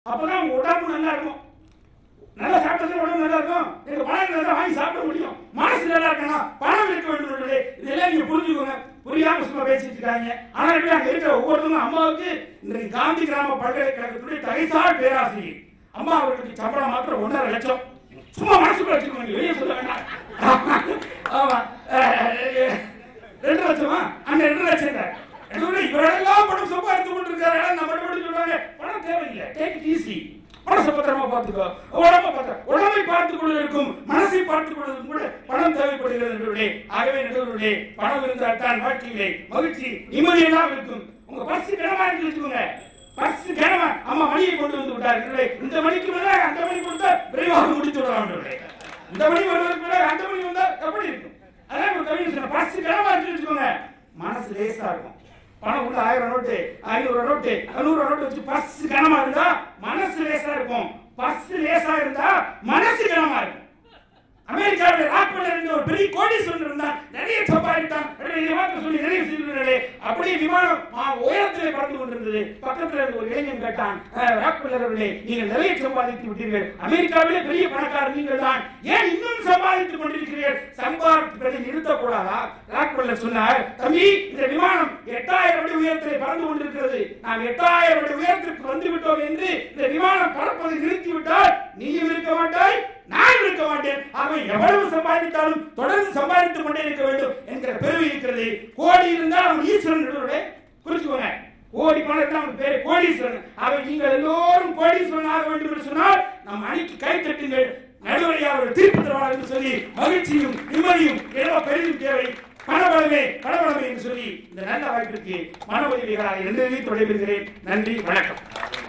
அப்பதான் உங்க உடம்பு நல்லா இருக்கும் நல்லா சாப்பிட்டது உடம்பு நல்லா இருக்கும் எங்க பணம் நல்லா வாங்கி சாப்பிட முடியும் மனசு நல்லா இருக்கணும் பணம் இருக்க வேண்டும் என்பது இதெல்லாம் நீங்க புரிஞ்சுக்கோங்க புரியாம சும்மா பேசிட்டு இருக்காங்க ஆனா எப்படி அங்க இருக்கிற ஒவ்வொருத்தரும் அம்மாவுக்கு இன்றைக்கு காந்தி கிராம பல்கலைக்கழகத்துடைய தகைசால் பேராசிரியர் அம்மா அவர்களுக்கு சம்பளம் மாத்திரம் ஒன்றரை லட்சம் சும்மா மனசுக்குள்ள வச்சுக்கோங்க நீங்க வெளியே சொல்ல வேண்டாம் ஆமா அஹ், ரெண்டு லட்சமா அங்க ரெண்டு லட்சம் இல்ல ரெண்டு இவரெல்லாம் பணம் சம்பாதித்து கொண்டிருக்காரு நம்ம மட்டும் சொல்றாங்க பணம் தேவையில்லை டேக் இட் ஈஸி மனசை பத்திரமா பார்த்துக்கோ உடம்ப பத்திர உடம்பை பார்த்துக் கொள்வதற்கும் மனசை பார்த்துக் கொள்வதற்கும் கூட பணம் தேவைப்படுகிறது நடுவர்களே ஆகவே நடுவர்களே பணம் இருந்தால் தான் வாழ்க்கையிலே மகிழ்ச்சி நிம்மதியெல்லாம் இருக்கும் உங்க பர்ஸ் கிடமா இருக்கு வச்சுக்கோங்க பர்ஸ் கிடமா அம்மா மணியை கொண்டு வந்து விட்டார்கள் இந்த மணிக்கு மேல அந்த மணி கொடுத்தா விரைவாக முடித்து விடலாம் நடுவர்களே இந்த மணி வருவதற்கு மேல அந்த மணி வந்தா எப்படி இருக்கும் அதான் ஒரு கவிஞர் சொன்ன பர்ஸ் கிடமா இருக்கு வச்சுக்கோங்க மனசு லேசா இருக்கும் பணம் உள்ள ஆயிரம் நோட்டு ஐநூறு நோட்டு நூறு நோட்டு வச்சு பர்ஸ் கனமா இருந்தா மனசு லேசா இருக்கும் பர்ஸ் லேசா இருந்தா மனசு கனமா இருக்கும் அமெரிக்காவில் ராக்வெல்லர் என்ற ஒரு பெரிய கோடீஸ்வரன் இருந்தான் நிறைய சம்பாதித்தான் நிறைய வாக்கு சொல்லி நிறைய செய்திருந்தார்களே அப்படியே விமானம் ஆ, உயரத்திலே பறந்து கொண்டிருந்தது பக்கத்துல இருந்த ஒரு இளைஞன் கேட்டான் "அஹ், ராக்வெல்லர் அவர்களே நீங்கள் நிறைய சம்பாதித்து விட்டீர்கள் அமெரிக்காவிலே பெரிய பணக்காரர் நீங்கள் தான் ஏன் இன்னும் சம்பாதித்துக் கொண்டிருக்கிறீர்கள் சம்பாதிப்பதை நிறுத்தக்கூடாதா ராக்வெல்லர் சொன்னார் தம்பி இந்த விமானம் எட்டாயிரம் அடி உயரத்திலே பறந்து கொண்டிருக்கிறது நாம் எட்டாயிரம் அடி உயரத்திற்கு வந்து விட்டோம் என்று இந்த விமானம் பறப்பதை நிறுத்திவிட்டால் நீயும் இருக்க மாட்டாய் நான் இருக்க மாட்டேன் அவன் எவ்வளவு சம்பாதித்தாலும் தொடர்ந்து சம்பாதித்துக் கொண்டே இருக்க வேண்டும் என்கிற பெருமை இருக்கிறது கோடி இருந்தால் அவன் ஈஸ்வரன் நடுவரே. குறிச்சுக்கோங்க கோடி பணம் இருந்தால் அவன் பேரு கோடீஸ்வரன் அவன் நீங்கள் எல்லோரும் கோடீஸ்வரன் ஆக வேண்டும் என்று சொன்னால் நம் அணிக்கு கை தட்டுங்கள் நடுவரை அவர்கள் தீர்ப்பு தருவார் என்று சொல்லி மகிழ்ச்சியும் நிம்மதியும் ஏதோ பெரிதும் தேவை பணபலமே பணபலமே என்று சொல்லி இந்த நல்ல வாய்ப்பிற்கு மன உதவிகளாக என்று தொடர்கிறேன் நன்றி வணக்கம்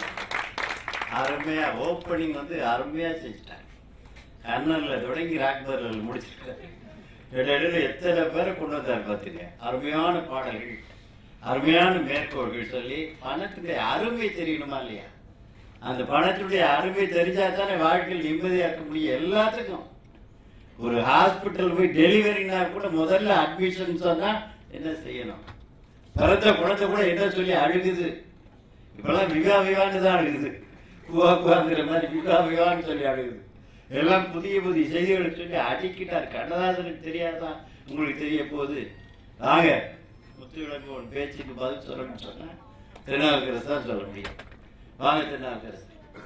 அருமையா ஓப்பனிங் வந்து அருமையா செஞ்சுட்டாங்க கர்னல்ல தொடங்கி ராக்பர்ல முடிச்சிருக்காரு இடையில எத்தனை பேரை கொண்டு வந்தார் பார்த்துங்க அருமையான பாடல்கள் அருமையான மேற்கோள்கள் சொல்லி பணத்துடைய அருமை தெரியணுமா இல்லையா அந்த பணத்துடைய அருமை தெரிஞ்சா தானே வாழ்க்கையில் நிம்மதியா இருக்க முடியும் எல்லாத்துக்கும் ஒரு ஹாஸ்பிட்டல் போய் டெலிவரினா கூட முதல்ல அட்மிஷன் சொன்னா என்ன செய்யணும் பிறந்த குழந்தை கூட என்ன சொல்லி அழுகுது இப்பெல்லாம் விகா விகான்னு தான் அழுகுது குவா குவாங்கிற மாதிரி விகா விகான்னு சொல்லி அழுகுது எல்லாம் புதிய புதிய செய்திகளை சொல்லி அடிக்கிட்டார் கண்ணதாசனுக்கு தெரியாதான் உங்களுக்கு தெரிய போகுது வாங்க முத்துவிளக்கு ஒரு பேச்சுக்கு பதில் சொல்லணும்னு சொன்னா திருநாவுக்கரசு தான் சொல்ல முடியும் வாங்க திருநாவுக்கரசு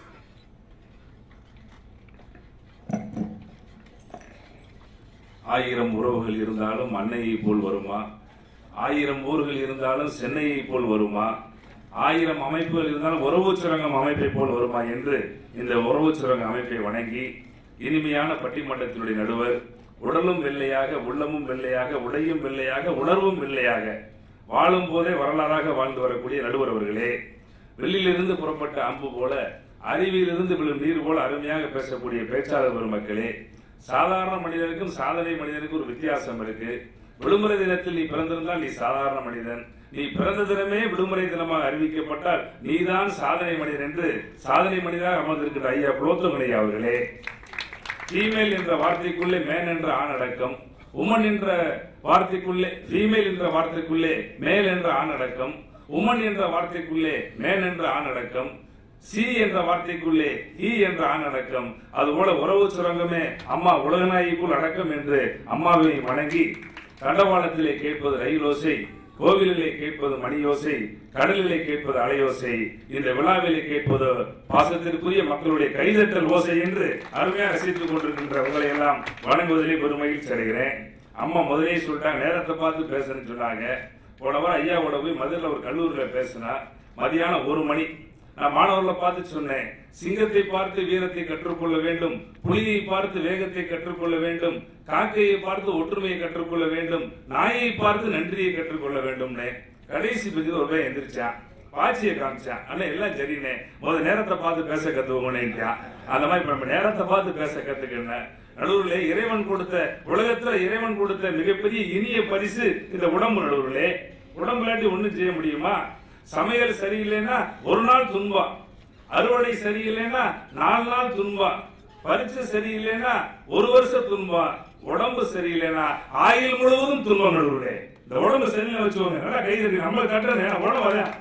ஆயிரம் உறவுகள் இருந்தாலும் அன்னையை போல் வருமா ஆயிரம் ஊர்கள் இருந்தாலும் சென்னையை போல் வருமா ஆயிரம் அமைப்புகள் இருந்தாலும் உறவு சுரங்கம் அமைப்பை போல் வருமா என்று இந்த உறவு சுரங்க அமைப்பை வணங்கி இனிமையான பட்டிமன்றத்தினுடைய நடுவர் உடலும் வெள்ளையாக உள்ளமும் வெள்ளையாக உடையும் வெள்ளையாக உணர்வும் வெள்ளையாக வாழும் போதே வரலாறாக வாழ்ந்து வரக்கூடிய நடுவர் அவர்களே வெளியிலிருந்து புறப்பட்ட அம்பு போல அறிவிலிருந்து விழும் நீர் போல அருமையாக பேசக்கூடிய பேச்சாளர் பெருமக்களே சாதாரண மனிதனுக்கும் சாதனை மனிதனுக்கும் ஒரு வித்தியாசம் இருக்கு விடுமுறை தினத்தில் நீ பிறந்திருந்தால் நீ சாதாரண மனிதன் நீ பிறந்த தினமே விடுமுறை தினமாக அறிவிக்கப்பட்டால் நீதான் சாதனை மனிதன் என்று சாதனை மனிதனாக அமர்ந்திருக்கிற ஐயா புலோத்தமணி அவர்களே ஃபீமேல் என்ற வார்த்தைக்குள்ளே மேன் என்ற ஆண் அடக்கம் உமன் என்ற வார்த்தைக்குள்ளே ஃபீமேல் என்ற வார்த்தைக்குள்ளே மேல் என்ற ஆண் அடக்கம் உமன் என்ற வார்த்தைக்குள்ளே மேன் என்ற ஆண் அடக்கம் சி என்ற வார்த்தைக்குள்ளே ஈ என்ற ஆண் அடக்கம் அதுபோல உறவு சுரங்கமே அம்மா உலகநாயகிக்குள் அடக்கம் என்று அம்மாவை வணங்கி தண்டவாளத்திலே கேட்பது ரயிலோசை கோவிலிலே கேட்பது மணியோசை கடலிலே கேட்பது அலையோசை இந்த விழாவிலே கேட்பது பாசத்திற்குரிய மக்களுடைய கைதட்டல் ஓசை என்று அருமையாக ரசித்துக் கொண்டிருக்கின்ற உங்களை எல்லாம் வணங்குவதிலே பெருமையில் செல்கிறேன் அம்மா முதலே சொல்லிட்டாங்க நேரத்தை பார்த்து பேசுறேன்னு சொன்னாங்க போன வாரம் ஐயாவோட போய் மதுரையில் ஒரு கல்லூரியில் பேசினா மதியானம் ஒரு மணி நான் மாணவர்களை பார்த்து சொன்னேன் சிங்கத்தை பார்த்து வீரத்தை கற்றுக்கொள்ள வேண்டும் புலியை பார்த்து வேகத்தை கற்றுக்கொள்ள வேண்டும் காக்கையை பார்த்து ஒற்றுமையை கற்றுக்கொள்ள வேண்டும் நாயை பார்த்து நன்றியை கற்றுக்கொள்ள வேண்டும்னே கடைசி பகுதி ஒரு பையன் எந்திரிச்சான் பாச்சியை காமிச்சான் ஆனா எல்லாம் சரிண்ணே முத நேரத்தை பார்த்து பேச கத்துவோங்கன்னு அந்த மாதிரி இப்ப நம்ம நேரத்தை பார்த்து பேச கத்துக்கணும் நடுவுல இறைவன் கொடுத்த உலகத்துல இறைவன் கொடுத்த மிகப்பெரிய இனிய பரிசு இந்த உடம்பு நடுவுலே உடம்புலாட்டி ஒண்ணும் செய்ய முடியுமா சமையல் சரியில்லைன்னா ஒரு நாள் துன்பம் அறுவடை சரியில்லைன்னா நாலு நாள் துன்பம் பரீட்சை சரியில்லைன்னா ஒரு வருஷம் துன்பம் உடம்பு சரியில்லைன்னா ஆயுள் முழுவதும் துன்பம் நடுவுலே இந்த உடம்பு சரியில்லை வச்சுக்கோங்க நல்லா கை தட்டி நம்மளை கட்டுறது உடம்பு அதான்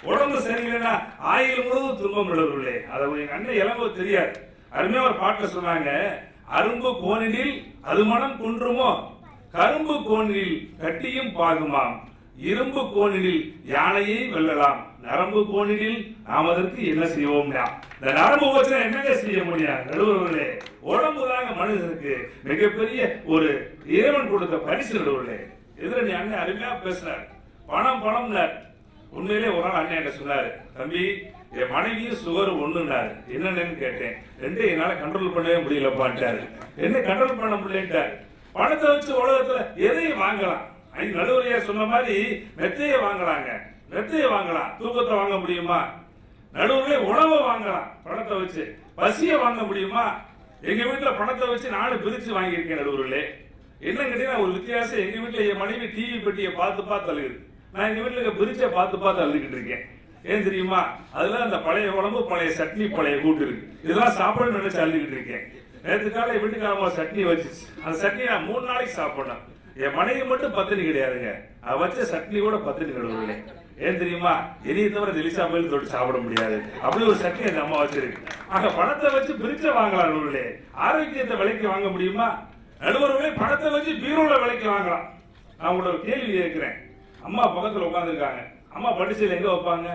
உடம்பு சரியில்லைன்னா ஆயுள் முழுவதும் துன்பம் நடுவர்களே அதை எங்க அண்ணன் இளங்கோ தெரியாது அருமையா ஒரு பாட்டுல சொன்னாங்க அரும்பு கோணினில் அது மனம் குன்றுமோ கரும்பு கோணினில் கட்டியும் பாகுமாம் இரும்பு கோணினில் யானையை வெல்லலாம் நரம்பு கோணினில் நாம் அதற்கு என்ன செய்வோம்னா இந்த நரம்பு வச்சு என்னங்க செய்ய முடியாது நடுவர்களே உடம்பு தாங்க மனிதனுக்கு மிகப்பெரிய ஒரு இறைவன் கொடுத்த பரிசு நடுவர்களே இதுல நீ அண்ணன் அருமையா பேசினார் பணம் பணம்னார் உண்மையிலே ஒரு நாள் அண்ணன் என்ன சொன்னாரு தம்பி என் மனைவியும் சுகர் ஒண்ணுனாரு என்னன்னு கேட்டேன் ரெண்டு என்னால கண்ட்ரோல் பண்ணவே முடியலப்பான்ட்டாரு என்ன கண்ட்ரோல் பண்ண முடியலன்ட்டாரு பணத்தை வச்சு உலகத்துல எதையும் வாங்கலாம் ஐந்து நடுவரையா சொன்ன மாதிரி மெத்தையை வாங்கலாங்க மெத்தையை வாங்கலாம் தூக்கத்தை வாங்க முடியுமா நடுவுல உணவை வாங்கலாம் பணத்தை வச்சு பசியை வாங்க முடியுமா எங்க வீட்டுல பணத்தை வச்சு நானும் பிரிச்சு வாங்கியிருக்கேன் நடுவுகளே என்ன கேட்டீங்கன்னா ஒரு வித்தியாசம் எங்க வீட்டுல என் மனைவி டிவி பெட்டியை பார்த்து பார்த்து அழுகுது நான் எங்க வீட்டுல இருக்க பிரிச்சை பார்த்து பார்த்து அழுதுகிட்டு இருக்கேன் ஏன் தெரியுமா அதுல அந்த பழைய குழம்பு பழைய சட்னி பழைய கூட்டு இருக்கு இதெல்லாம் சாப்பிடணும்னு நினைச்சு அழுதுகிட்டு இருக்கேன் நேற்று காலை வீட்டுக்காரமா சட்னி வச்சுச்சு அந்த சட்னி நான் மூணு நாளைக்கு சாப்பிடணும் என் மனைவி மட்டும் பத்தினி கிடையாதுங்க அவ வச்ச சட்னி கூட பத்தினி கிடையாது ஏன் தெரியுமா இனிய தவிர எலிசா போய் தொட்டு சாப்பிட முடியாது அப்படி ஒரு சட்னி அந்த அம்மா வச்சிருக்கு ஆக பணத்தை வச்சு பிரிச்ச வாங்கலாம் நடுவர்களே ஆரோக்கியத்தை விலைக்கு வாங்க முடியுமா நடுவர்களே பணத்தை வச்சு பீரோல விலைக்கு வாங்கலாம் நான் உங்களோட ஒரு கேள்வி கேட்கிறேன் அம்மா பக்கத்துல உட்காந்துருக்காங்க அம்மா பட்டுச்சீல எங்க வைப்பாங்க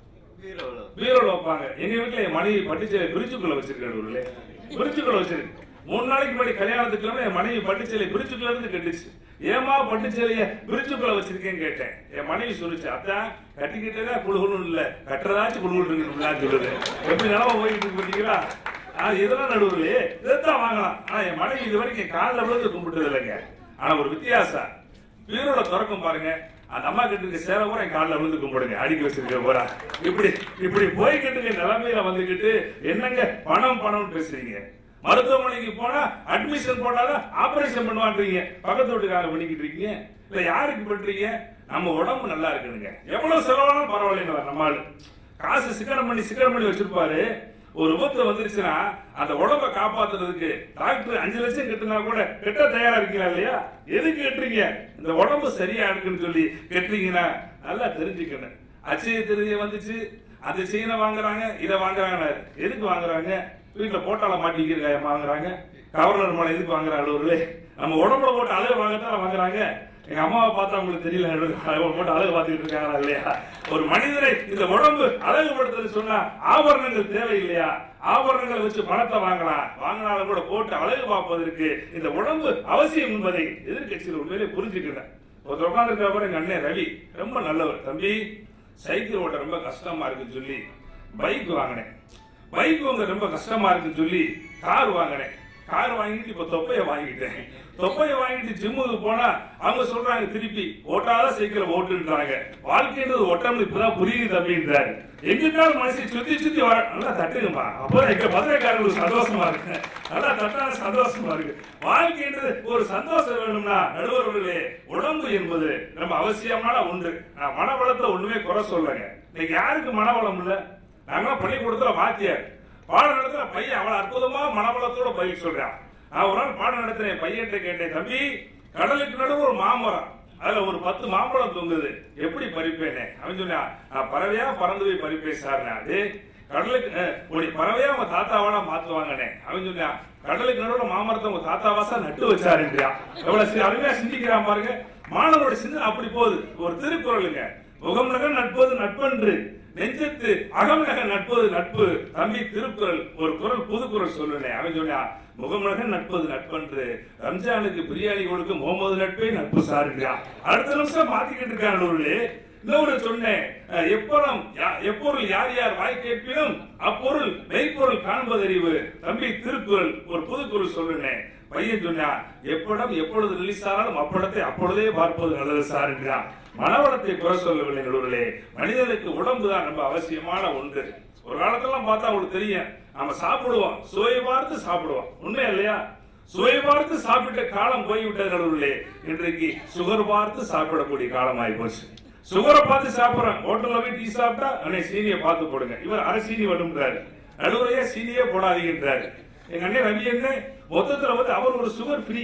பீரோல பீரோல வைப்பாங்க எங்க வீட்டுல என் மனைவி பட்டுச்சேலை பிரிச்சுக்குள்ள வச்சிருக்க நடுவர்களே பிரிச்சுக்குள்ள வச்சிருக்கு மூணு நாளைக்கு முன்னாடி கல்யாணத்துக்கு என் மனைவி பட்டுச்சேலை பிரிச்சுக்குள்ள இருந்து கட்டுச்சு ஏமா பட்டுச்சேலைய பிரிச்சுக்குள்ள வச்சிருக்கேன்னு கேட்டேன் என் மனைவி சொல்லுச்சு அதான் கட்டிக்கிட்டதா குழுகுணும் இல்ல கட்டுறதாச்சும் குழுகுன்னு இருக்கணும்லாம் சொல்லுது எப்படி நிலவ போயிட்டு இருக்கு பாத்தீங்களா ஆனா இதெல்லாம் நடுவுல இதைத்தான் வாங்கலாம் ஆனா என் மனைவி இது வரைக்கும் என் காலில் விழுந்து கும்பிட்டது இல்லைங்க ஆனா ஒரு வித்தியாசம் பீரோல திறக்கும் பாருங்க அந்த அம்மா கிட்ட இருக்க சேலை பூரா என் காலில் விழுந்து கும்பிடுங்க அடிக்க வச்சிருக்க போறா இப்படி இப்படி போய்கிட்டு இருக்க நிலைமையில வந்துகிட்டு என்னங்க பணம் பணம் பேசுறீங்க மருத்துவமனைக்கு போனா அட்மிஷன் போட்டாதான் ஆபரேஷன் பண்ணுவான்றீங்க பக்கத்து வீட்டுக்காரங்க பண்ணிக்கிட்டு இருக்கீங்க இல்ல யாருக்கு பண்றீங்க நம்ம உடம்பு நல்லா இருக்கணுங்க எவ்வளவு செலவானாலும் பரவாயில்லைங்க நம்ம ஆளு காசு சிக்கனம் பண்ணி சிக்கனம் பண்ணி வச்சிருப்பாரு ஒரு விபத்து வந்துருச்சுன்னா அந்த உடம்ப காப்பாத்துறதுக்கு டாக்டர் அஞ்சு லட்சம் கட்டுனா கூட கெட்ட தயாரா இருக்கீங்களா இல்லையா எதுக்கு கட்டுறீங்க இந்த உடம்பு சரியா இருக்குன்னு சொல்லி கட்டுறீங்கன்னா நல்லா தெரிஞ்சுக்கணும் அச்சய திருதிய வந்துச்சு அந்த செயினை வாங்குறாங்க இதை வாங்குறாங்க எதுக்கு வாங்குறாங்க வீட்டுல போட்டால மாட்டிக்கிறக்காய வாங்குறாங்க கவர்னர் மலை எதுக்கு வாங்குறாங்க அலுவலர்களே நம்ம உடம்புல போட்டு அழகு வாங்கத்தான் வாங்குறாங்க எங்க அம்மாவை பார்த்தா உங்களுக்கு தெரியல அழகு போட்டு அழகு பார்த்துக்கிட்டு இருக்காங்களா இல்லையா ஒரு மனிதனை இந்த உடம்பு அழகுபடுத்துறது சொன்னா ஆபரணங்கள் தேவை இல்லையா ஆபரணங்களை வச்சு பணத்தை வாங்கலாம் வாங்கினாலும் கூட போட்டு அழகு பார்ப்பதற்கு இந்த உடம்பு அவசியம் என்பதை எதிர்கட்சியில் உண்மையிலே புரிஞ்சுக்கிறேன் ஒரு உட்காந்துருக்க அப்புறம் எங்க அண்ணன் ரவி ரொம்ப நல்லவர் தம்பி சைக்கிள் ஓட்ட ரொம்ப கஷ்டமா இருக்குன்னு சொல்லி பைக் வாங்கினேன் பைக் வாங்க ரொம்ப கஷ்டமா இருக்குன்னு சொல்லி கார் வாங்கினேன் கார் வாங்கிட்டு இப்ப தொப்பைய வாங்கிட்டேன் தொப்பைய வாங்கிட்டு ஜிம்முக்கு போனா அவங்க சொல்றாங்க திருப்பி ஓட்டாத சைக்கிளை ஓட்டுன்றாங்க வாழ்க்கைன்றது ஓட்டம்னு இப்பதான் புரியுது தம்பின்றாரு எங்கிட்டாலும் மனுஷன் சுத்தி சுத்தி வர நல்லா தட்டுங்கம்மா அப்போ எங்க மதுரைக்காரங்களுக்கு சந்தோஷமா இருக்கு நல்லா தட்டான சந்தோஷமா இருக்கு வாழ்க்கைன்றது ஒரு சந்தோஷம் வேணும்னா நடுவர்களே உடம்பு என்பது நம்ம அவசியமான ஒன்று நான் மனவளத்தை ஒண்ணுமே குறை சொல்லுங்க இன்னைக்கு யாருக்கு மனவளம் இல்ல நாங்களாம் பள்ளிக்கூடத்துல வாத்தியார் பாடம் நடத்துற பையன் அவ்வளவு அற்புதமா மனவளத்தோட பதில் சொல்றான் நான் ஒரு நாள் பாடம் நடத்துறேன் பையன்கிட்ட கேட்டேன் தம்பி கடலுக்கு நடுவு ஒரு மாமரம் அதுல ஒரு பத்து மாம்பழம் தொங்குது எப்படி பறிப்பேனே அவன் சொன்னான் நான் பறவையா பறந்து போய் பறிப்பேன் சார் நான் கடலுக்கு அஹ், ஒரு பறவையா உங்க தாத்தாவாடா மாத்துவாங்கண்ணே அவன் சொன்னான் கடலுக்கு நடுவுல மாமரத்தை உங்க தாத்தாவாசா நட்டு வச்சாருன்றியா எவ்வளவு சி- அருமையா சிந்திக்கிறான் பாருங்க மாணவரோட சிந்தனை அப்படி போகுது ஒரு திருக்குறளுங்க முகம் நக நட்பது நட்பன்று நெஞ்சத்து அகம் நக நட்பது நட்பு தம்பி திருக்குறள் ஒரு குறள் புது குறள் சொல்லுனே அவன் சொன்னா முகமுலக நட்பது நட்பன்று ரம்ஜானுக்கு பிரியாணி கொடுக்க முகமது நட்பே நட்பு சாருங்க அடுத்த நிமிஷம் மாத்திக்கிட்டு இருக்காங்க இன்னொரு சொன்னேன் அஹ், எப்பொருள் யா- எப்பொருள் யார் யார் வாய் கேட்பினும் அப்பொருள் மெய்ப்பொருள் காண்பதறிவு தம்பி திருக்குறள் ஒரு புதுக்குறள் சொல்லுனேன் பையன் சொன்னா எப்படம் எப்பொழுது ரிலீஸ் ஆனாலும் அப்படத்தை அப்பொழுதே பார்ப்பது நல்லது சார் என்கிறான் மனவளத்தை குறை சொல்லவில்லை நடுவர்களே மனிதனுக்கு உடம்பு தான் ரொம்ப அவசியமான ஒன்று ஒரு காலத்தெல்லாம் பார்த்தா உங்களுக்கு தெரியும் நம்ம சாப்பிடுவோம் சுவை பார்த்து சாப்பிடுவோம் உண்மை இல்லையா சுவை பார்த்து சாப்பிட்ட காலம் போய்விட்டது நடுவர்களே இன்றைக்கு சுகர் பார்த்து சாப்பிடக்கூடிய காலம் ஆகி போச்சு சுகரை பார்த்து சாப்பிடுறேன் ஹோட்டல்ல போய் டீ சாப்பிட்டா அண்ணே சீனியை பார்த்து போடுங்க இவர் அரை சீனி வரும்ன்றாரு நடுவரையா சீனியே போடாதீங்கன்றாரு எங்க அண்ணன் ரவி என்ன மொத்தத்துல வந்து அவர் ஒரு சுகர் ஃப்ரீ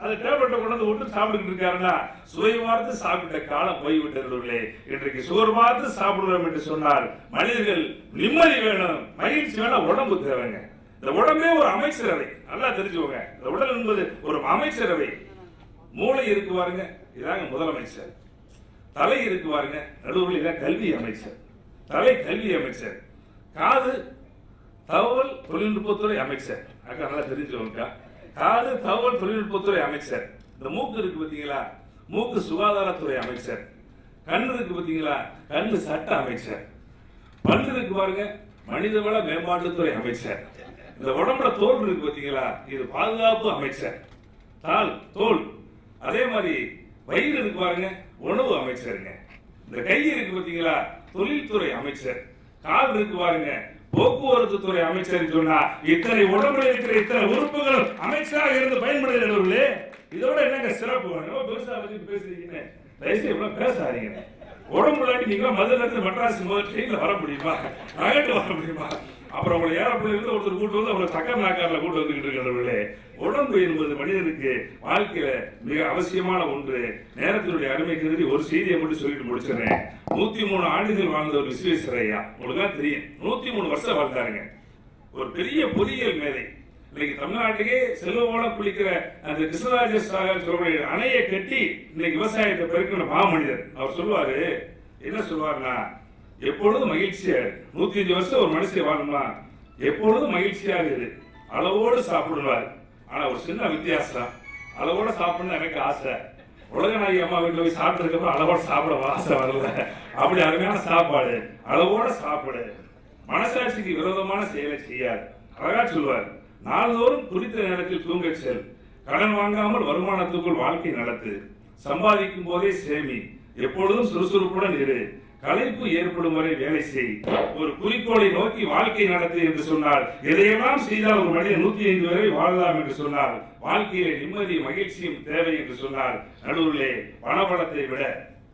அந்த டேப்லெட்டை கொண்டு வந்து விட்டு சாப்பிட்டுட்டு இருக்காருன்னா சுவை பார்த்து சாப்பிட்ட காலம் போய்விட்டவர்களே இன்றைக்கு சுவர் பார்த்து சாப்பிடுறோம் என்று சொன்னால் மனிதர்கள் நிம்மதி வேணும் மகிழ்ச்சி வேணும் உடம்பு தேவைங்க இந்த உடம்பே ஒரு அமைச்சரவை நல்லா தெரிஞ்சுக்கோங்க இந்த உடல் என்பது ஒரு அமைச்சரவை மூளை இருக்கு பாருங்க இதாங்க முதலமைச்சர் தலை இருக்கு பாருங்க நடுவில் இதான் கல்வி அமைச்சர் தலை கல்வி அமைச்சர் காது தகவல் தொழில்நுட்பத்துறை அமைச்சர் அக்கா நல்லா தெரிஞ்சுக்கோங்கக்கா காது தகவல் தொழில்நுட்பத்துறை அமைச்சர் இந்த மூக்கு இருக்கு பாத்தீங்களா மூக்கு சுகாதாரத்துறை அமைச்சர் கண்ணு இருக்கு பாத்தீங்களா கண்ணு சட்ட அமைச்சர் பல்லு இருக்கு பாருங்க மனிதவள மேம்பாட்டுத்துறை அமைச்சர் இந்த உடம்புல தோல் இருக்கு பாத்தீங்களா இது பாதுகாப்பு அமைச்சர் தால் தோல் அதே மாதிரி வயிறு இருக்கு பாருங்க உணவு அமைச்சருங்க இந்த கை இருக்கு பாத்தீங்களா தொழில்துறை அமைச்சர் கால் இருக்கு பாருங்க போக்குவரத்து துறை அமைச்சர் சொன்னா இத்தனை உடம்புல இருக்கிற இத்தனை உறுப்புகள் அமைச்சராக இருந்து பயன்படுகிறவர்களே இதோட என்னங்க சிறப்பு வேணும் பெருசா பத்தி பேசுறீங்க தயவுசெய்து இவ்வளவு பேசாதீங்க உடம்புல நீங்க மதுரை இருந்து மெட்ராஸ் முதல் ட்ரெயின்ல வர முடியுமா நகட்டு வர முடியுமா அப்புறம் உங்களை ஏரோப்ளேன்ல இருந்து ஒருத்தர் கூட்டு வந்து அவங்களை சக்கர நாக்காரில் கூட்டு வந்துகிட்டு இருக்கிறவர்களே உடம்பு என்பது மனிதனுக்கு வாழ்க்கையில மிக அவசியமான ஒன்று நேரத்தினுடைய அருமை கருதி ஒரு செய்தியை மட்டும் சொல்லிட்டு முடிச்சிடுறேன் நூத்தி மூணு ஆண்டுகள் வாழ்ந்த ஒரு விஸ்வேஸ்வரையா உங்களுக்கு தெரியும் நூத்தி மூணு வருஷம் வாழ்ந்தாருங்க ஒரு பெரிய பொறியியல் மேதை இன்னைக்கு தமிழ்நாட்டுக்கே செல்வமோட குளிக்கிற அந்த கிருஷ்ணராஜ சாகர் சொல்லக்கூடிய அணையை கட்டி இன்னைக்கு விவசாயத்தை பெருக்கின மாமனிதர் அவர் சொல்லுவாரு என்ன சொல்லுவாருன்னா எப்பொழுதும் மகிழ்ச்சியா இரு நூத்தி அஞ்சு வருஷம் ஒரு மனுஷன் வாழணுமா எப்பொழுதும் மகிழ்ச்சியாக இரு அளவோடு சாப்பிடுவார் ஆனா ஒரு சின்ன வித்தியாசம் அளவோட சாப்பிடணும் எனக்கு ஆசை உலகநாயகி அம்மா வீட்டுல போய் சாப்பிட்டதுக்கு அப்புறம் அளவோட சாப்பிட ஆசை வரல அப்படி அருமையான சாப்பாடு அளவோட சாப்பிடு மனசாட்சிக்கு விரோதமான செயலை செய்யாது அழகா சொல்வார் நாள்தோறும் குறித்த நேரத்தில் தூங்கச் செல் கடன் வாங்காமல் வருமானத்துக்குள் வாழ்க்கை நடத்து சம்பாதிக்கும் போதே சேமி எப்பொழுதும் சுறுசுறுப்புடன் இரு களைப்பு ஏற்படும் வரை வேலை செய் ஒரு குறிக்கோளை நோக்கி வாழ்க்கை நடத்து என்று சொன்னால் எதையெல்லாம் செய்தால் ஒரு மனிதன் நூத்தி ஐந்து வரை வாழலாம் என்று சொன்னால் வாழ்க்கையிலே நிம்மதி மகிழ்ச்சியும் தேவை என்று சொன்னால் நடுவிலே பணபலத்தை விட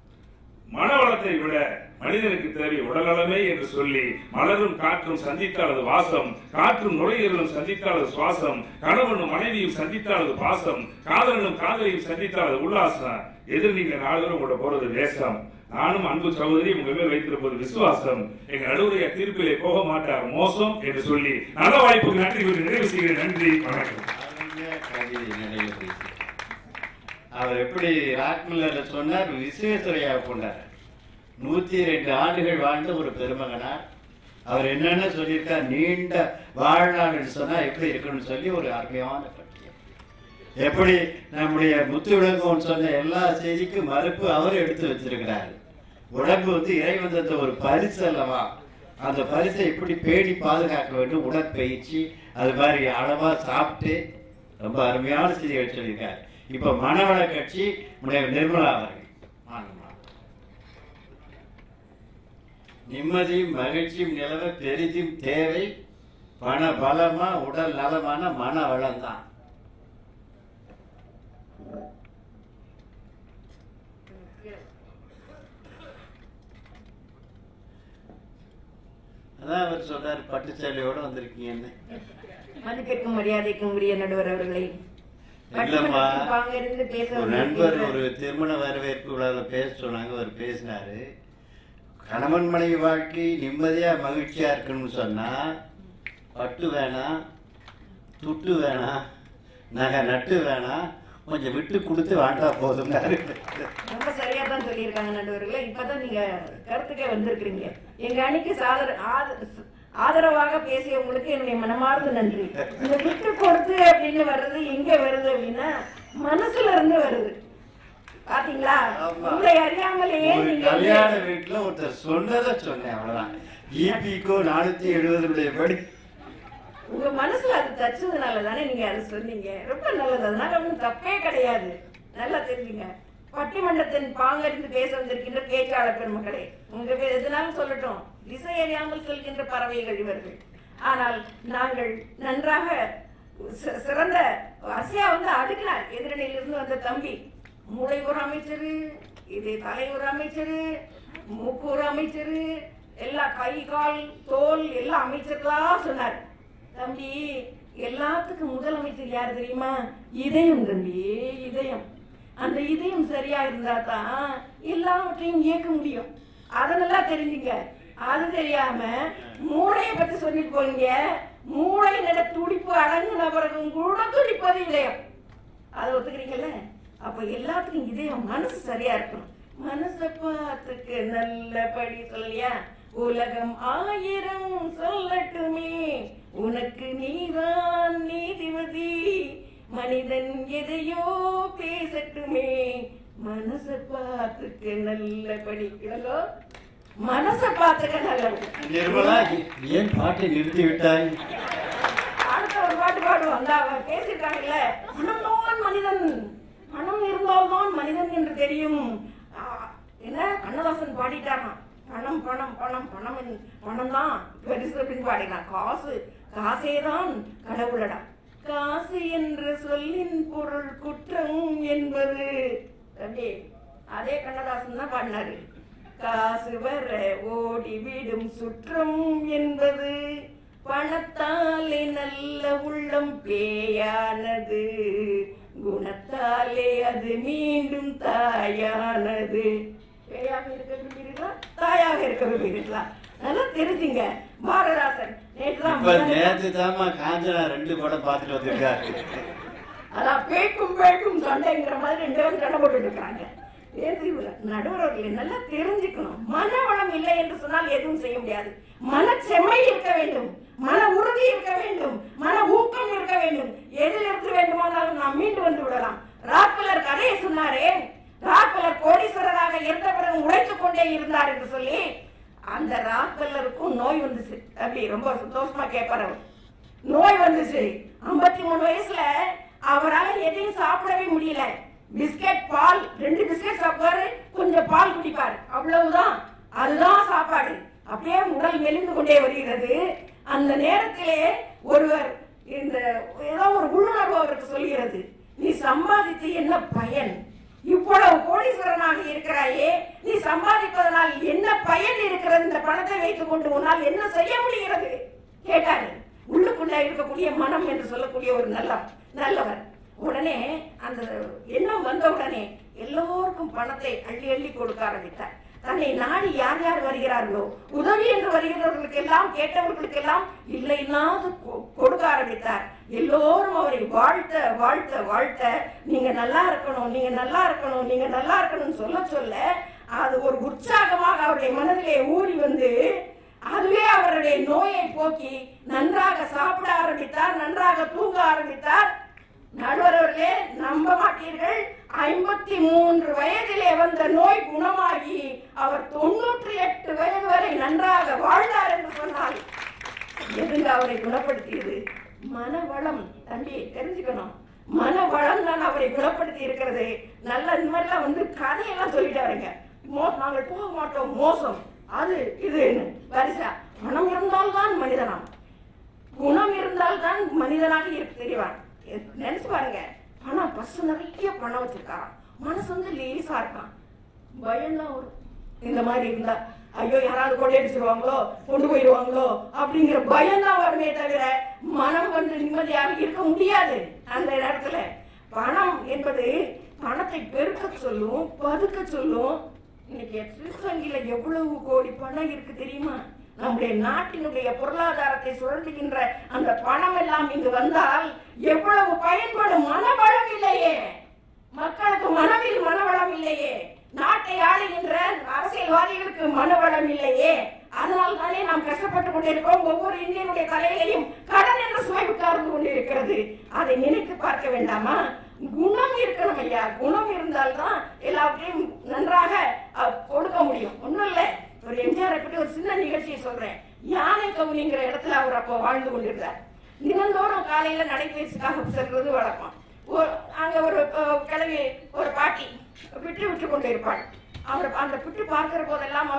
மனவளத்தை விட மனிதனுக்கு தேவை உடல்நலமே என்று சொல்லி மலரும் காற்றும் சந்தித்தால் அது வாசம் காற்றும் நுரையீரலும் சந்தித்தால் அது சுவாசம் கணவனும் மனைவியும் சந்தித்தால் அது பாசம் காதலனும் காதலியும் சந்தித்தால் அது உல்லாசம் எதிர் நீங்க நாளும் உங்களோட போறது வேஷம் நானும் அன்பு சகோதரி உங்க மேல் வைத்திருப்பது விசுவாசம் எங்க நடுவுடைய தீர்ப்பிலே போக மாட்டார் மோசம் என்று சொல்லி நல்ல வாய்ப்புக்கு நன்றி கூறி நிறைவு செய்கிறேன் நன்றி வணக்கம் அருமையா கவிதை நடையில பேசி அவர் எப்படி ராக்மில்லர்ல சொன்னார் விஸ்வேஸ்வரையா கொண்டார் நூத்தி ரெண்டு ஆண்டுகள் வாழ்ந்த ஒரு பெருமகனார் அவர் என்னென்ன சொல்லியிருக்கார் நீண்ட வாழ்நாள் என்று சொன்னா எப்படி இருக்கணும்னு சொல்லி ஒரு அருமையான பட்டியல் எப்படி நம்முடைய முத்து விளங்குவோம் சொன்ன எல்லா செய்திக்கும் மறுப்பு அவர் எடுத்து வச்சிருக்கிறார் உடம்பு வந்து இறைவன் தந்த ஒரு பரிசு அல்லவா அந்த பரிசை எப்படி பேணி பாதுகாக்க வேண்டும் உடற்பயிற்சி அது மாதிரி அளவா சாப்பிட்டு ரொம்ப அருமையான செய்திகள் சொல்லியிருக்காரு இப்ப மனவள கட்சி முனைவர் நிர்மலா அவர்கள் வாங்கம்மா. நிம்மதியும் மகிழ்ச்சியும் நிலவ பெரிதும் தேவை பண பலமா உடல் நலமான மன வளம் தான் அதான் அவர் சொல்றாரு பட்டுச்சேலையோட வந்திருக்கீங்கன்னு மதிப்பிற்கும் மரியாதைக்கும் உரிய நடுவர் அவர்களை இல்லம்மா பட்டிமன்றத்தில் பங்கிருந்து பேச ஒரு நண்பர் வந்திருக்கின்ற- ஒரு திருமண வரவேற்பு விழாவில் பேச சொன்னாங்க அவர் பேசினாரு கணவன் மனைவி வாழ்க்கை நிம்மதியா மகிழ்ச்சியா இருக்கணும்னு சொன்னா பட்டு வேணாம் துட்டு வேணாம் நகை நட்டு வேணாம் கொஞ்சம் விட்டு கொடுத்து வாழ்ந்தா போதும்னாரு ரொம்ப சரியா தான் சொல்லியிருக்காங்க நடுவர்களே இப்பதான் நீங்க கருத்துக்கே வந்திருக்கிறீங்க எங்க அணிக்கு சாதர ஆத- ஆதரவாக பேசியவங்களுக்கு என்னுடைய மனமார்ந்த நன்றி இந்த விட்டு கொடுத்து அப்படின்னு வர்றது எங்க வருது அப்படின்னா மனசுல இருந்து வருது பாத்தீங்களா ஆமா. உங்களை அறியாமலேயே ஒரு நீங்க கல்யாண வந்து- வீட்டுல ஒருத்தர் சொன்னதை சொன்னேன் அவ்வளவுதான் இபிக்கோ நானூத்தி எழுபதுடைய படி உங்க மனசுல அது தச்சதுனால தானே நீங்க அதை சொன்னீங்க ரொம்ப நல்லது அதனால ஒன்றும் தப்பே கிடையாது நல்லா தெரிஞ்சுங்க பட்டிமன்றத்தின் பாங்கறிந்து பேச வந்திருக்கின்ற பேச்சாளர் பெருமக்களே உங்க பே- எதுனாலும் சொல்லட்டும் திசை அறியாமல் செல்கின்ற பறவைகள் இவர்கள் ஆனால் நாங்கள் நன்றாக சி- சிறந்த அசியா வந்து அடுக்கினார் எதிரணியிலிருந்து வந்த தம்பி மூளை ஒரு அமைச்சரு இது தலை ஒரு அமைச்சரு மூக்கு ஒரு அமைச்சரு எல்லா கை கால் தோல் எல்லா அமைச்சர்களா சொன்னார் தம்பி எல்லாத்துக்கும் முதலமைச்சர் யார் தெரியுமா இதயம் தம்பி இதயம் அந்த இதயம் சரியா இருந்தா தான் எல்லாவற்றையும் இயக்க முடியும் அதை நல்லா தெரிஞ்சுங்க அது தெரியாம மூளையை பத்தி சொல்லிட்டு போறீங்க மூளை நட துடிப்பு அடங்குன பிறகும் கூட துடிப்பது இதயம் அதை ஒத்துக்கிறீங்கல்ல அப்ப எல்லாத்துக்கும் இதயம் மனசு சரியா இருக்கணும் மனசை பார்த்துக்க நல்லபடி சொல்லியா உலகம் ஆயிரம் சொல்லட்டுமே உனக்கு நீதான் நீதிபதி மனிதன் எதையோ பேசட்டுமே மனசை பார்த்துக்க நல்லபடி இளங்கோ மனசை பார்த்துக்க நல்லபடி நிர்மலா ஏன் பாட்டை நிறுத்தி விட்டாய் அடுத்த ஒரு பாட்டு பாடுவோம் அந்த அவங்க பேசியிருக்காங்கல்ல மனம்தான் மனிதன் மனம் இருந்தால்தான் மனிதன் என்று தெரியும் ஆ, என்ன கண்ணதாசன் பாடிட்டாராம் பணம் பணம் பணம் பணம் என்- பணம் தான் பெருசு அப்படின்னு பாடினான் காசு காசே தான் கடவுளடா காசு என்ற சொல்லின் பொருள் குற்றம் என்பது தம்பி அதே கண்ணதாசன் தான் பாடினாரு காசு வர ஓடி விடும் சுற்றம் என்பது பணத்தாலே நல்ல உள்ளம் பேயானது குணத்தாலே அது மீண்டும் தாயானது பேயாக இருக்க விரும்புகிறீர்களா தாயாக இருக்க விரும்புகிறீர்களா நல்லா தெரிஞ்சுங்க பாரதாசன் நேற்றுதான் இப்ப நேத்து தாமா காஞ்சனா ரெண்டு படம் பார்த்துட்டு வந்திருக்காரு அதான் பேக்கும் பேக்கும் சண்டைங்கிற மாதிரி ரெண்டு பேரும் சண்டை போட்டுட்டு இருக்காங்க நடுவர் அவர்களை நல்லா தெரிஞ்சுக்கணும் மன வளம் இல்லை என்று சொன்னால் எதுவும் செய்ய முடியாது மன செம்மை இருக்க வேண்டும் மன உறுதி இருக்க வேண்டும் மன ஊக்கம் இருக்க வேண்டும் எதில் இருந்து வேண்டுமானாலும் நாம் மீண்டு வந்து விடலாம் ராக்கலர் கதையை சொன்னாரே ராக்கலர் கோடீஸ்வரராக இருந்த பிறகு உழைத்துக் கொண்டே இருந்தார் என்று சொல்லி அந்த ராக்கலருக்கும் நோய் வந்துச்சு அப்படி ரொம்ப சந்தோஷமா கேட்பார் அவர் நோய் வந்துச்சு ஐம்பத்தி மூணு வயசுல அவரால் எதையும் சாப்பிடவே முடியல பிஸ்கட் பால் ரெண்டு பிஸ்கட் சாப்பிடுவாரு கொஞ்சம் பால் குடிப்பார் அவ்வளவுதான் அதுதான் சாப்பாடு அப்படியே உடல் மெலிந்து கொண்டே வருகிறது அந்த நேரத்திலே ஒருவர் இந்த ஏதோ ஒரு உள்ளுணர்வு அவருக்கு சொல்கிறது நீ சம்பாதித்து என்ன பயன் இவ்வளவு கோடீஸ்வரனாக இருக்கிறாயே நீ சம்பாதிப்பதனால் என்ன பயன் இருக்கிறது இந்த பணத்தை வைத்துக் கொண்டு உன்னால் என்ன செய்ய முடிகிறது கேட்டாரு உள்ளுக்குள்ள இருக்கக்கூடிய மனம் என்று சொல்லக்கூடிய ஒரு நல்ல நல்லவர் உடனே அந்த எண்ணம் வந்த உடனே எல்லோருக்கும் பணத்தை அள்ளி அள்ளி கொடுக்க ஆரம்பித்தார் தன்னை நாடி யார் யார் வருகிறார்களோ உதவி என்று வருகிறவர்களுக்கு எல்லாம் கேட்டவர்களுக்கு எல்லாம் இல்லைன்னாது கொ- கொடுக்க ஆரம்பித்தார் எல்லோரும் அவரை வாழ்த்த வாழ்த்த வாழ்த்த நீங்க நல்லா இருக்கணும் நீங்க நல்லா இருக்கணும் நீங்க நல்லா இருக்கணும்னு சொல்ல சொல்ல அது ஒரு உற்சாகமாக அவருடைய மனதிலே ஊறி வந்து அதுவே அவருடைய நோயை போக்கி நன்றாக சாப்பிட ஆரம்பித்தார் நன்றாக தூங்க ஆரம்பித்தார் நடுவரவர்களே நம்ப மாட்டீர்கள் ஐம்பத்தி மூன்று வயதிலே வந்த நோய் குணமாகி அவர் தொண்ணூற்றி எட்டு வயது வரை நன்றாக வாழ்ந்தார் என்று சொன்னால் எதுங்க அவரை குணப்படுத்தியது மனவளம் தம்பி தெரிஞ்சுக்கணும் மனவளம் தான் அவரை குணப்படுத்தி இருக்கிறது நல்ல இந்த மாதிரிலாம் வந்து கதையெல்லாம் சொல்லிட்டு வரீங்க மோ நாங்கள் போக மாட்டோம் மோசம் அது இதுன்னு வரிசா மனம் இருந்தால்தான் மனிதனாம் குணம் இருந்தால் தான் மனிதனாக இருக்க தெரிவான் எ- நினைச்சு பாருங்க பணம் பஸ் நிறைய பணம் வச்சிருக்காராம் மனசு வந்து லேசா இருக்கான் பயம்லாம் வரும் இந்த மாதிரி இருந்தா ஐயோ யாராவது கொள்ளையடிச்சிருவாங்களோ கொண்டு போயிடுவாங்களோ அப்படிங்கிற பயம் தான் வருமே தவிர மனம் வந்து நிம்மதியாக இருக்க முடியாது அந்த இடத்துல பணம் என்பது பணத்தை பெருக்க சொல்லும் பதுக்க சொல்லும் இன்னைக்கு சுவிஸ் வங்கியில எவ்வளவு கோடி பணம் இருக்கு தெரியுமா நம்முடைய நாட்டினுடைய பொருளாதாரத்தை சுழற்றுகின்ற அந்த பணம் எல்லாம் இங்கு வந்தால் எவ்வளவு பயன்படும் மனவளம் இல்லையே மக்களுக்கு மனவில் மனவளம் இல்லையே நாட்டை ஆளுகின்ற அரசியல்வாதிகளுக்கு மனவளம் இல்லையே அதனால் தானே நாம் கஷ்டப்பட்டு கொண்டிருக்கிறோம் ஒவ்வொரு இந்தியனுடைய தலையிலையும் கடன் என்ற சுமை உட்கார்ந்து கொண்டிருக்கிறது அதை நினைத்து பார்க்க வேண்டாமா குணம் இருக்கணும் ஐயா குணம் இருந்தால்தான் எல்லாவற்றையும் நன்றாக அஹ், கொடுக்க முடியும் ஒண்ணும் இல்ல ஒரு எம்ஜிஆரை பற்றி ஒரு சின்ன நிகழ்ச்சியை சொல்றேன் யானை கவுனிங்கிற இடத்துல அவர் அப்போ வாழ்ந்து கொண்டிருந்தார் தினந்தோறும் காலையில நடைபயிற்சிக்காக செல்வது வழக்கம் ஒரு- அங்க ஒரு அஹ், கிழவி ஒரு பாட்டி விட்டு விட்டு கொண்டு இருப்பாள் அவர் அந்த விட்டு பார்க்கிற போதெல்லாம் அவர்